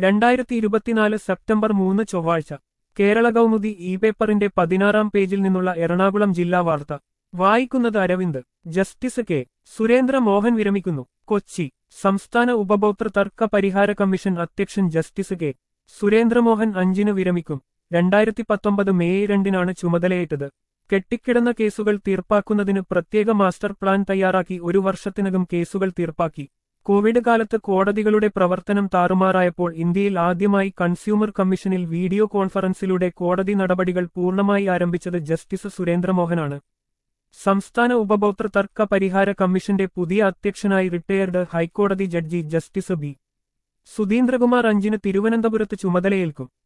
രണ്ടായിരത്തി ഇരുപത്തിനാല് സെപ്റ്റംബർ മൂന്ന് ചൊവ്വാഴ്ച കേരള കൗമുദി ഇ പേപ്പറിന്റെ പതിനാറാം പേജിൽ നിന്നുള്ള എറണാകുളം ജില്ലാ വാർത്ത വായിക്കുന്നത് അരവിന്ദ് ജസ്റ്റിസ് കെ സുരേന്ദ്ര മോഹൻ വിരമിക്കുന്നു കൊച്ചി സംസ്ഥാന ഉപഭോക്തൃ തർക്ക പരിഹാര കമ്മീഷൻ അധ്യക്ഷൻ ജസ്റ്റിസ് കെ സുരേന്ദ്രമോഹൻ അഞ്ചിന് വിരമിക്കും രണ്ടായിരത്തി പത്തൊമ്പത് മെയ് രണ്ടിനാണ് ചുമതലയേറ്റത് കെട്ടിക്കിടന്ന കേസുകൾ തീർപ്പാക്കുന്നതിന് പ്രത്യേക മാസ്റ്റർ പ്ലാൻ തയ്യാറാക്കി ഒരു വർഷത്തിനകം കേസുകൾ തീർപ്പാക്കി കോവിഡ് കാലത്ത് കോടതികളുടെ പ്രവർത്തനം താറുമാറായപ്പോൾ ഇന്ത്യയിൽ ആദ്യമായി കൺസ്യൂമർ കമ്മീഷനിൽ വീഡിയോ കോൺഫറൻസിലൂടെ കോടതി നടപടികൾ പൂർണ്ണമായി ആരംഭിച്ചത് ജസ്റ്റിസ് സുരേന്ദ്രമോഹനാണ് സംസ്ഥാന ഉപഭോക്തൃ തർക്ക പരിഹാര കമ്മീഷന്റെ പുതിയ അധ്യക്ഷനായി റിട്ടയർഡ് ഹൈക്കോടതി ജഡ്ജി ജസ്റ്റിസ് ബി സുധീന്ദ്രകുമാർ അഞ്ചിന് തിരുവനന്തപുരത്ത് ചുമതലയേൽക്കും